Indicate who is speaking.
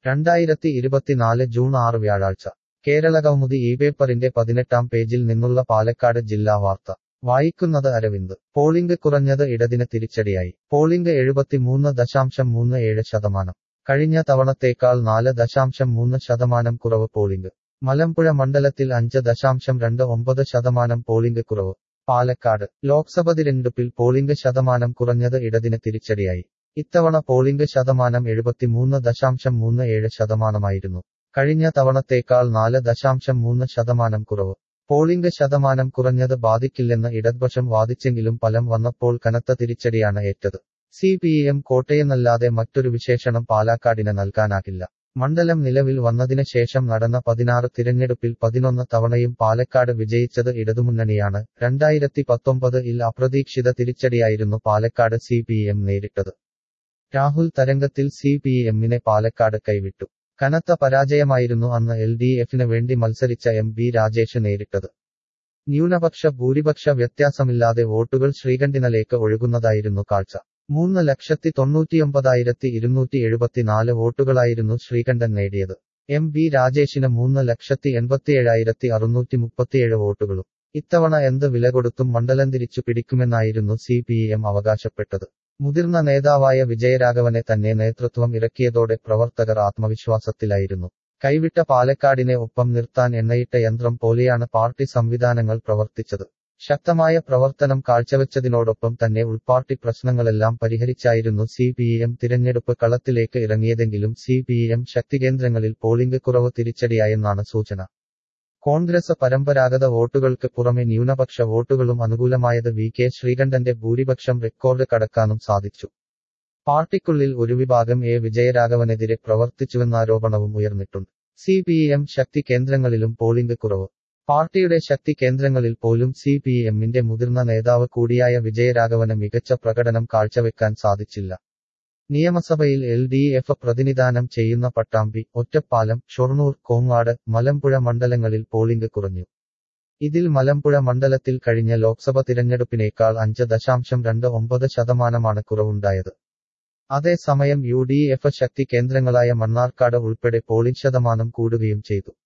Speaker 1: രണ്ടായിരത്തി ഇരുപത്തിനാല് ജൂൺ ആറ് വ്യാഴാഴ്ച കേരളകൗമുദി ഈ പേപ്പറിന്റെ പതിനെട്ടാം പേജിൽ നിന്നുള്ള പാലക്കാട് ജില്ലാ വാർത്ത വായിക്കുന്നത് അരവിന്ദ് പോളിംഗ് കുറഞ്ഞത് ഇടതിന് തിരിച്ചടിയായി പോളിംഗ് എഴുപത്തിമൂന്ന് ദശാംശം മൂന്ന് ഏഴ് ശതമാനം കഴിഞ്ഞ തവണത്തേക്കാൾ നാല് ദശാംശം മൂന്ന് ശതമാനം കുറവ് പോളിംഗ് മലമ്പുഴ മണ്ഡലത്തിൽ അഞ്ച് ദശാംശം രണ്ട് ഒമ്പത് ശതമാനം പോളിംഗ് കുറവ് പാലക്കാട് ലോക്സഭ തിരഞ്ഞെടുപ്പിൽ പോളിംഗ് ശതമാനം കുറഞ്ഞത് ഇടതിന് തിരിച്ചടിയായി ഇത്തവണ പോളിംഗ് ശതമാനം എഴുപത്തിമൂന്ന് ദശാംശം മൂന്ന് ഏഴ് ശതമാനമായിരുന്നു കഴിഞ്ഞ തവണത്തേക്കാൾ നാല് ദശാംശം മൂന്ന് ശതമാനം കുറവ് പോളിംഗ് ശതമാനം കുറഞ്ഞത് ബാധിക്കില്ലെന്ന് ഇടതുപക്ഷം വാദിച്ചെങ്കിലും ഫലം വന്നപ്പോൾ കനത്ത തിരിച്ചടിയാണ് ഏറ്റത് സി പി എം കോട്ടയെന്നല്ലാതെ മറ്റൊരു വിശേഷണം പാലക്കാടിന് നൽകാനാകില്ല മണ്ഡലം നിലവിൽ വന്നതിന് ശേഷം നടന്ന പതിനാറ് തിരഞ്ഞെടുപ്പിൽ പതിനൊന്ന് തവണയും പാലക്കാട് വിജയിച്ചത് ഇടതുമുന്നണിയാണ് രണ്ടായിരത്തി പത്തൊമ്പത് ഇൽ അപ്രതീക്ഷിത തിരിച്ചടിയായിരുന്നു പാലക്കാട് സി പി എം നേരിട്ടത് രാഹുൽ തരംഗത്തിൽ സി പി എമ്മിനെ പാലക്കാട് കൈവിട്ടു കനത്ത പരാജയമായിരുന്നു അന്ന് എൽ ഡി എഫിന് വേണ്ടി മത്സരിച്ച എം ബി രാജേഷ് നേരിട്ടത് ന്യൂനപക്ഷ ഭൂരിപക്ഷ വ്യത്യാസമില്ലാതെ വോട്ടുകൾ ശ്രീകണ്ഠിനലേക്ക് ഒഴുകുന്നതായിരുന്നു കാഴ്ച മൂന്ന് ലക്ഷത്തി തൊണ്ണൂറ്റിയൊമ്പതായിരത്തി ഇരുന്നൂറ്റി എഴുപത്തിനാല് വോട്ടുകളായിരുന്നു ശ്രീകണ്ഠൻ നേടിയത് എം ബി രാജേഷിന് മൂന്ന് ലക്ഷത്തി എൺപത്തിയേഴായിരത്തി അറുന്നൂറ്റി മുപ്പത്തിയേഴ് വോട്ടുകളും ഇത്തവണ എന്ത് വില കൊടുത്തും മണ്ഡലം തിരിച്ചു പിടിക്കുമെന്നായിരുന്നു സി പി എം അവകാശപ്പെട്ടത് മുതിർന്ന നേതാവായ വിജയരാഘവനെ തന്നെ നേതൃത്വം ഇറക്കിയതോടെ പ്രവർത്തകർ ആത്മവിശ്വാസത്തിലായിരുന്നു കൈവിട്ട പാലക്കാടിനെ ഒപ്പം നിർത്താൻ എണ്ണയിട്ട യന്ത്രം പോലെയാണ് പാർട്ടി സംവിധാനങ്ങൾ പ്രവർത്തിച്ചത് ശക്തമായ പ്രവർത്തനം കാഴ്ചവെച്ചതിനോടൊപ്പം തന്നെ ഉൾപാർട്ടി പ്രശ്നങ്ങളെല്ലാം പരിഹരിച്ചായിരുന്നു സി പി എം തിരഞ്ഞെടുപ്പ് കളത്തിലേക്ക് ഇറങ്ങിയതെങ്കിലും സി പി എം ശക്തികേന്ദ്രങ്ങളിൽ പോളിംഗ് കുറവ് തിരിച്ചടിയായെന്നാണ് സൂചന കോൺഗ്രസ് പരമ്പരാഗത വോട്ടുകൾക്ക് പുറമെ ന്യൂനപക്ഷ വോട്ടുകളും അനുകൂലമായത് വി കെ ശ്രീകണ്ഠന്റെ ഭൂരിപക്ഷം റെക്കോർഡ് കടക്കാനും സാധിച്ചു പാർട്ടിക്കുള്ളിൽ ഒരു വിഭാഗം എ വിജയരാഘവനെതിരെ പ്രവർത്തിച്ചുവെന്നാരോപണവും ഉയർന്നിട്ടുണ്ട് സി പി എം ശക്തി കേന്ദ്രങ്ങളിലും പോളിംഗ് കുറവ് പാർട്ടിയുടെ ശക്തി കേന്ദ്രങ്ങളിൽ പോലും സി പി എമ്മിന്റെ മുതിർന്ന നേതാവ് കൂടിയായ വിജയരാഘവന് മികച്ച പ്രകടനം കാഴ്ചവെക്കാൻ സാധിച്ചില്ല നിയമസഭയിൽ എൽ ഡി എഫ് പ്രതിനിധാനം ചെയ്യുന്ന പട്ടാമ്പി ഒറ്റപ്പാലം ഷൊർണൂർ കോങ്ങാട് മലമ്പുഴ മണ്ഡലങ്ങളിൽ പോളിംഗ് കുറഞ്ഞു ഇതിൽ മലമ്പുഴ മണ്ഡലത്തിൽ കഴിഞ്ഞ ലോക്സഭ തിരഞ്ഞെടുപ്പിനേക്കാൾ അഞ്ച് ദശാംശം രണ്ട് ഒമ്പത് ശതമാനമാണ് കുറവുണ്ടായത് അതേസമയം യു ഡി എഫ് ശക്തി കേന്ദ്രങ്ങളായ മണ്ണാർക്കാട് ഉൾപ്പെടെ പോളിംഗ് ശതമാനം കൂടുകയും ചെയ്തു